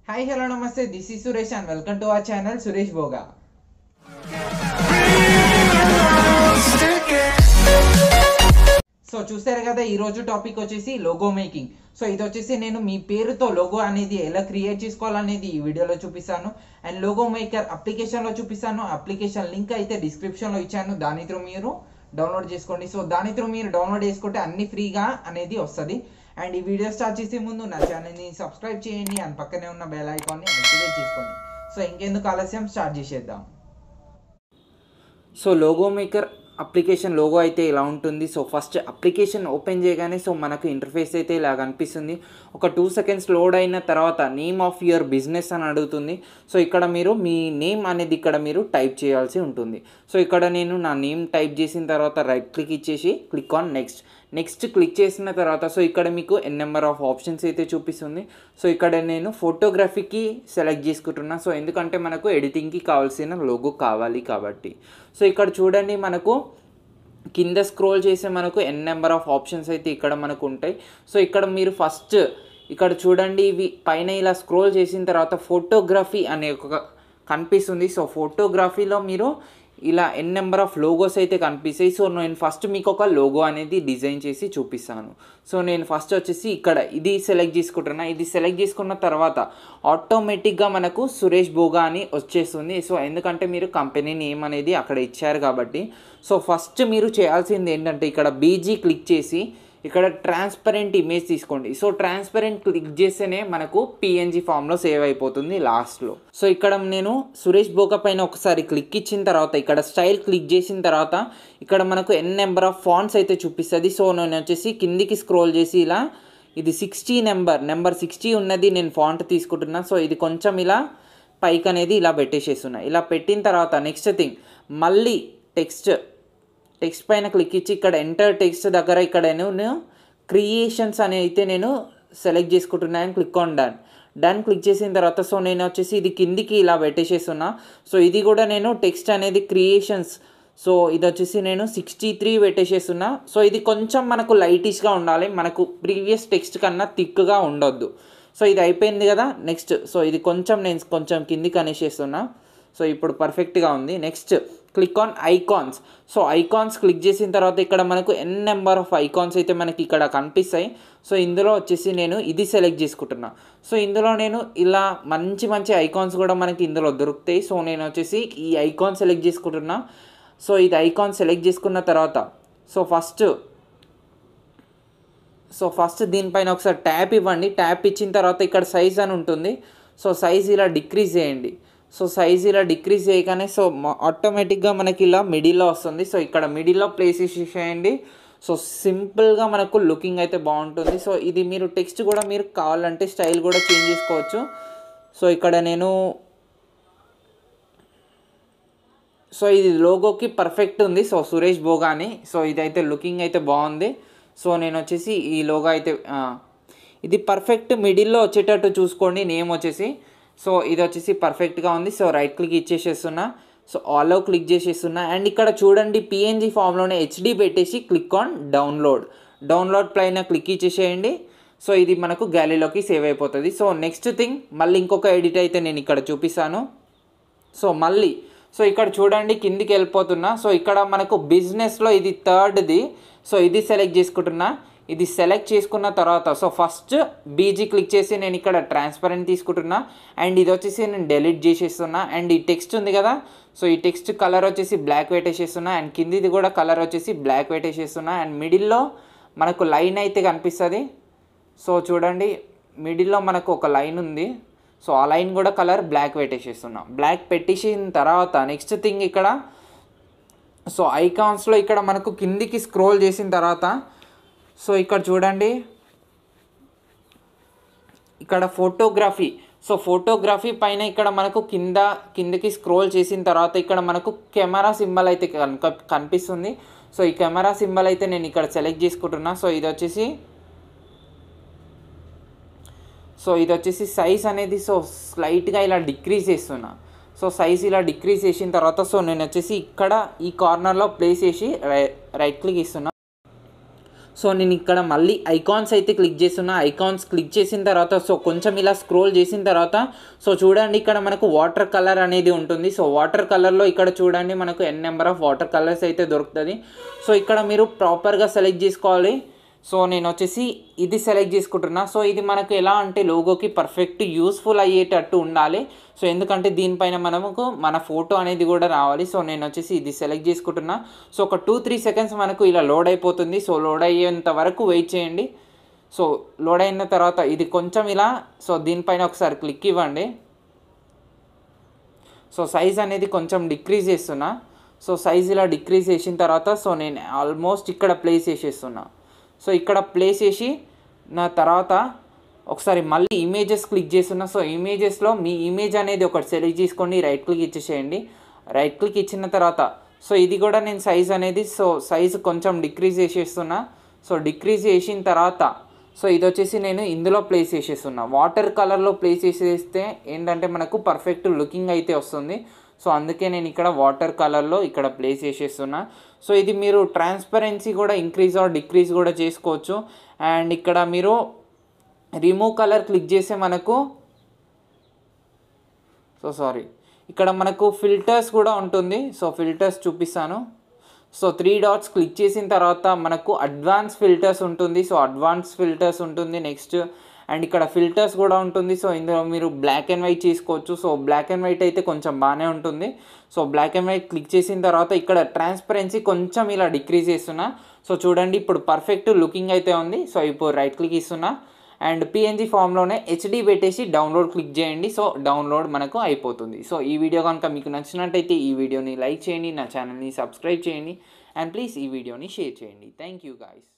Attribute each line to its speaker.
Speaker 1: hi hello namaste this ఈ Suresh and welcome to our channel Suresh Bhoga so చూస్తారు కదా ఈ రోజు టాపిక్ వచ్చేసి లోగో మేకింగ్ సో ఇది వచ్చేసి నేను మీ పేరుతో లోగో అనేది ఎలా క్రియేట్ చేసుకోవాలనేది ఈ వీడియోలో చూపిస్తాను అండ్ లోగో మేకర్ అప్లికేషన్లో చూపిస్తాను అప్లికేషన్ లింక్ అయితే డిస్క్రిప్షన్లో ఇచ్చాను దాని త్రూ మీరు డౌన్లోడ్ చేసుకోండి సో దాని త్రూ మీరు డౌన్లోడ్ చేసుకుంటే అన్ని ఫ్రీగా అనేది వస్తుంది అండ్ ఈ వీడియో స్టార్ట్ చేసే ముందు నా ఛానల్ని సబ్స్క్రైబ్ చేయండి అండ్ పక్కనే ఉన్న బెల్ ఐకాన్ని యాక్టివేట్ చేసుకోండి సో ఇంకెందుకు ఆలస్యం స్టార్ట్ చేసేద్దాం so logo maker application logo అయితే ఇలా ఉంటుంది సో ఫస్ట్ అప్లికేషన్ ఓపెన్ చేయగానే సో మనకు ఇంటర్ఫేస్ అయితే ఇలా కనిపిస్తుంది ఒక టూ సెకండ్స్ లోడ్ అయిన తర్వాత నేమ్ ఆఫ్ యువర్ బిజినెస్ అని అడుగుతుంది సో ఇక్కడ మీరు మీ నేమ్ అనేది ఇక్కడ మీరు టైప్ చేయాల్సి ఉంటుంది సో ఇక్కడ నేను నా నేమ్ టైప్ చేసిన తర్వాత రైట్ క్లిక్ ఇచ్చేసి click on next next click చేసిన తర్వాత సో ఇక్కడ మీకు ఎన్ నెంబర్ ఆఫ్ ఆప్షన్స్ అయితే చూపిస్తుంది సో ఇక్కడ నేను ఫోటోగ్రఫీకి సెలెక్ట్ చేసుకుంటున్నా సో ఎందుకంటే మనకు ఎడిటింగ్కి కావాల్సిన లోగో కావాలి కాబట్టి సో ఇక్కడ చూడండి మనకు కింద స్క్రోల్ చేసే మనకు ఎన్ నెంబర్ ఆఫ్ ఆప్షన్స్ అయితే ఇక్కడ మనకు ఉంటాయి సో ఇక్కడ మీరు ఫస్ట్ ఇక్కడ చూడండి ఇవి పైన ఇలా స్క్రోల్ చేసిన తర్వాత ఫోటోగ్రఫీ అనే ఒక కనిపిస్తుంది సో ఫోటోగ్రఫీలో మీరు ఇలా ఎన్ నెంబర్ ఆఫ్ లోగోస్ అయితే కనిపిస్తాయి సో నేను ఫస్ట్ మీకు ఒక లోగో అనేది డిజైన్ చేసి చూపిస్తాను సో నేను ఫస్ట్ వచ్చేసి ఇక్కడ ఇది సెలెక్ట్ చేసుకుంటున్నా ఇది సెలెక్ట్ చేసుకున్న తర్వాత ఆటోమేటిక్గా మనకు సురేష్ బోగా అని వచ్చేస్తుంది సో ఎందుకంటే మీరు కంపెనీ నేమ్ అనేది అక్కడ ఇచ్చారు కాబట్టి సో ఫస్ట్ మీరు చేయాల్సింది ఏంటంటే ఇక్కడ బీజీ క్లిక్ చేసి ఇక్కడ ట్రాన్స్పరెంట్ ఇమేజ్ తీసుకోండి సో ట్రాన్స్పరెంట్ క్లిక్ చేస్తేనే మనకు పిఎన్జి ఫామ్లో సేవ్ అయిపోతుంది లాస్ట్లో సో ఇక్కడ నేను సురేష్ బోక పైన ఒకసారి క్లిక్ ఇచ్చిన తర్వాత ఇక్కడ స్టైల్ క్లిక్ చేసిన తర్వాత ఇక్కడ మనకు ఎన్ నెంబర్ ఆఫ్ ఫాంట్స్ అయితే చూపిస్తుంది సో నేను వచ్చేసి కిందికి స్క్రోల్ చేసి ఇలా ఇది సిక్స్టీ నెంబర్ నెంబర్ సిక్స్టీ ఉన్నది నేను ఫాంట్ తీసుకుంటున్నా సో ఇది కొంచెం ఇలా పైకి అనేది ఇలా పెట్టేసేస్తున్నా ఇలా పెట్టిన తర్వాత నెక్స్ట్ థింగ్ మళ్ళీ టెక్స్ట్ టెక్స్ట్ పైన క్లిక్ ఇచ్చి ఇక్కడ ఎంటర్ టెక్స్ట్ దగ్గర ఇక్కడ నేను క్రియేషన్స్ అని అయితే నేను సెలెక్ట్ చేసుకుంటున్నాను click on done done click చేసిన తర్వాత సో నేను వచ్చేసి ఇది కిందికి ఇలా పెట్టేసేస్తున్నా సో ఇది కూడా నేను టెక్స్ట్ అనేది క్రియేషన్స్ సో ఇది వచ్చేసి నేను సిక్స్టీ త్రీ పెట్టేసేస్తున్నా సో ఇది కొంచెం మనకు లైటిష్గా ఉండాలి మనకు ప్రీవియస్ టెక్స్ట్ కన్నా థిక్గా ఉండొద్దు సో ఇది అయిపోయింది కదా నెక్స్ట్ సో ఇది కొంచెం నేను కొంచెం కిందికి అనేసేస్తున్నా సో ఇప్పుడు పర్ఫెక్ట్గా ఉంది next click on icons so icons click చేసిన తర్వాత ఇక్కడ మనకు ఎన్ నెంబర్ ఆఫ్ ఐకాన్స్ అయితే మనకి ఇక్కడ కనిపిస్తాయి సో ఇందులో వచ్చేసి నేను ఇది సెలెక్ట్ చేసుకుంటున్నా సో ఇందులో నేను ఇలా మంచి మంచి ఐకాన్స్ కూడా మనకి ఇందులో దొరుకుతాయి సో నేను వచ్చేసి ఈ ఐకాన్ సెలెక్ట్ చేసుకుంటున్నా సో ఇది ఐకాన్ సెలెక్ట్ చేసుకున్న తర్వాత సో ఫస్ట్ సో ఫస్ట్ దీనిపైన ఒకసారి ట్యాప్ ఇవ్వండి ట్యాప్ ఇచ్చిన తర్వాత ఇక్కడ సైజ్ అని ఉంటుంది సో సైజ్ ఇలా డిక్రీజ్ చేయండి సో సైజ్ ఇలా డిక్రీజ్ చేయగానే సో ఆటోమేటిక్గా మనకి ఇలా మిడిల్లో వస్తుంది సో ఇక్కడ మిడిల్లో ప్లేస్ చేయండి సో సింపుల్గా మనకు లుకింగ్ అయితే బాగుంటుంది సో ఇది మీరు టెక్స్ట్ కూడా మీరు కావాలంటే స్టైల్ కూడా చేంజ్ చేసుకోవచ్చు సో ఇక్కడ నేను సో ఇది లోగోకి పర్ఫెక్ట్ ఉంది సో సురేష్ బోగా అని సో ఇదైతే లుకింగ్ అయితే బాగుంది సో నేను వచ్చేసి ఈ లోగో అయితే ఇది పర్ఫెక్ట్ మిడిల్లో వచ్చేటట్టు చూసుకోండి నేమ్ వచ్చేసి సో ఇది వచ్చేసి పర్ఫెక్ట్గా ఉంది సో రైట్ క్లిక్ ఇచ్చేసేస్తున్నా సో ఆల్లో క్లిక్ చేసేస్తున్నా అండ్ ఇక్కడ చూడండి పిఎన్జీ ఫామ్లోనే హెచ్డి పెట్టేసి క్లిక్ ఆన్ డౌన్లోడ్ డౌన్లోడ్ పైన క్లిక్ ఇచ్చేసేయండి సో ఇది మనకు గ్యాలరీలోకి సేవ్ అయిపోతుంది సో నెక్స్ట్ థింగ్ మళ్ళీ ఇంకొక ఎడిట్ అయితే నేను ఇక్కడ చూపిస్తాను సో మళ్ళీ సో ఇక్కడ చూడండి కిందికి వెళ్ళిపోతున్నా సో ఇక్కడ మనకు బిజినెస్లో ఇది థర్డ్ది సో ఇది సెలెక్ట్ చేసుకుంటున్నా ఇది సెలెక్ట్ చేసుకున్న తర్వాత సో ఫస్ట్ బీజీ క్లిక్ చేసి నేను ఇక్కడ ట్రాన్స్పరెంట్ తీసుకుంటున్నా అండ్ ఇది వచ్చేసి నేను డెలీట్ చేసేస్తున్నా అండ్ ఈ టెక్స్ట్ ఉంది కదా సో ఈ టెక్స్ట్ కలర్ వచ్చేసి బ్లాక్ వేసేస్తున్నా అండ్ కిందిది కూడా కలర్ వచ్చేసి బ్లాక్ వేసేస్తున్నా అండ్ మిడిల్లో మనకు లైన్ అయితే కనిపిస్తుంది సో చూడండి మిడిల్లో మనకు ఒక లైన్ ఉంది సో ఆ లైన్ కూడా కలర్ బ్లాక్ పెట్టేసేస్తున్నా బ్లాక్ పెట్టేసిన తర్వాత నెక్స్ట్ థింగ్ ఇక్కడ సో ఐకాన్స్లో ఇక్కడ మనకు కిందికి స్క్రోల్ చేసిన తర్వాత సో ఇక్కడ చూడండి ఇక్కడ ఫోటోగ్రఫీ సో ఫోటోగ్రఫీ పైన ఇక్కడ మనకు కింద కిందకి స్క్రోల్ చేసిన తర్వాత ఇక్కడ మనకు కెమెరా సింబల్ అయితే కనుక కనిపిస్తుంది సో ఈ కెమెరా సింబల్ అయితే నేను ఇక్కడ సెలెక్ట్ చేసుకుంటున్నా సో ఇది వచ్చేసి సో ఇది వచ్చేసి సైజ్ అనేది సో స్లైట్గా ఇలా డిక్రీజ్ చేస్తున్నా సో సైజ్ ఇలా డిక్రీజ్ చేసిన తర్వాత సో నేను వచ్చేసి ఇక్కడ ఈ కార్నర్లో ప్లేస్ చేసి రైట్ క్లిక్ ఇస్తున్నా సో నేను ఇక్కడ మళ్ళీ ఐకాన్స్ అయితే క్లిక్ చేస్తున్నా ఐకాన్స్ క్లిక్ చేసిన తర్వాత సో కొంచెం ఇలా స్క్రోల్ చేసిన తర్వాత సో చూడండి ఇక్కడ మనకు వాటర్ కలర్ అనేది ఉంటుంది సో వాటర్ కలర్లో ఇక్కడ చూడండి మనకు n number of water colours అయితే దొరుకుతుంది సో ఇక్కడ మీరు ప్రాపర్గా సెలెక్ట్ చేసుకోవాలి సో నేను వచ్చేసి ఇది సెలెక్ట్ చేసుకుంటున్నా సో ఇది మనకు ఎలా అంటే లోగోకి పర్ఫెక్ట్ యూస్ఫుల్ అయ్యేటట్టు ఉండాలి సో ఎందుకంటే దీనిపైన మనకు మన ఫోటో అనేది కూడా రావాలి సో నేను వచ్చేసి ఇది సెలెక్ట్ చేసుకుంటున్నా సో ఒక టూ త్రీ సెకండ్స్ మనకు ఇలా లోడ్ అయిపోతుంది సో లోడ్ అయ్యేంత వరకు వెయిట్ చేయండి సో లోడ్ అయిన తర్వాత ఇది కొంచెం ఇలా సో దీనిపైన ఒకసారి క్లిక్ ఇవ్వండి సో సైజ్ అనేది కొంచెం డిక్రీజ్ చేస్తున్నా సో సైజ్ ఇలా డిక్రీజ్ చేసిన తర్వాత సో నేను ఆల్మోస్ట్ ఇక్కడ ప్లేస్ చేసేస్తున్నా సో ఇక్కడ ప్లేస్ చేసి నా తర్వాత ఒకసారి మళ్ళీ ఇమేజెస్ క్లిక్ చేస్తున్నా సో ఇమేజెస్లో మీ ఇమేజ్ అనేది ఒకటి సెలెక్ట్ చేసుకోండి రైట్ క్లిక్ ఇచ్చేసేయండి రైట్ క్లిక్ ఇచ్చిన తర్వాత సో ఇది కూడా నేను సైజ్ అనేది సో సైజ్ కొంచెం డిక్రీజ్ చేసేస్తున్నా సో డిక్రీజ్ చేసిన తర్వాత సో ఇది వచ్చేసి నేను ఇందులో ప్లేస్ చేసేస్తున్నా వాటర్ కలర్లో ప్లేస్ చేసేస్తే ఏంటంటే మనకు పర్ఫెక్ట్ లుకింగ్ అయితే వస్తుంది సో అందుకే నేను ఇక్కడ వాటర్ కలర్లో ఇక్కడ ప్లేస్ చేసేస్తున్నా సో ఇది మీరు ట్రాన్స్పరెన్సీ కూడా ఇంక్రీజ్ ఆర్ డిక్రీజ్ కూడా చేసుకోవచ్చు అండ్ ఇక్కడ మీరు రిమూవ్ కలర్ క్లిక్ చేస్తే మనకు సో సారీ ఇక్కడ మనకు ఫిల్టర్స్ కూడా ఉంటుంది సో ఫిల్టర్స్ చూపిస్తాను సో త్రీ డాట్స్ క్లిక్ చేసిన తర్వాత మనకు అడ్వాన్స్ ఫిల్టర్స్ ఉంటుంది సో అడ్వాన్స్ ఫిల్టర్స్ ఉంటుంది నెక్స్ట్ అండ్ ఇక్కడ ఫిల్టర్స్ కూడా ఉంటుంది సో ఇందులో మీరు బ్లాక్ అండ్ వైట్ చేసుకోవచ్చు సో బ్లాక్ అండ్ వైట్ అయితే కొంచెం బాగానే ఉంటుంది so black and white click చేసిన తర్వాత ఇక్కడ ట్రాన్స్పరెన్సీ కొంచెం ఇలా డిక్రీజ్ చేస్తున్నా సో చూడండి ఇప్పుడు పర్ఫెక్ట్ లుకింగ్ అయితే ఉంది సో ఇప్పుడు రైట్ క్లిక్ ఇస్తున్నా అండ్ పిఎన్జీ ఫామ్లోనే హెచ్డి పెట్టేసి డౌన్లోడ్ క్లిక్ చేయండి సో డౌన్లోడ్ మనకు అయిపోతుంది సో ఈ వీడియో కనుక మీకు నచ్చినట్టయితే ఈ వీడియోని లైక్ చేయండి నా ఛానల్ని సబ్స్క్రైబ్ చేయండి అండ్ ప్లీజ్ ఈ వీడియోని షేర్ చేయండి థ్యాంక్ యూ గాయస్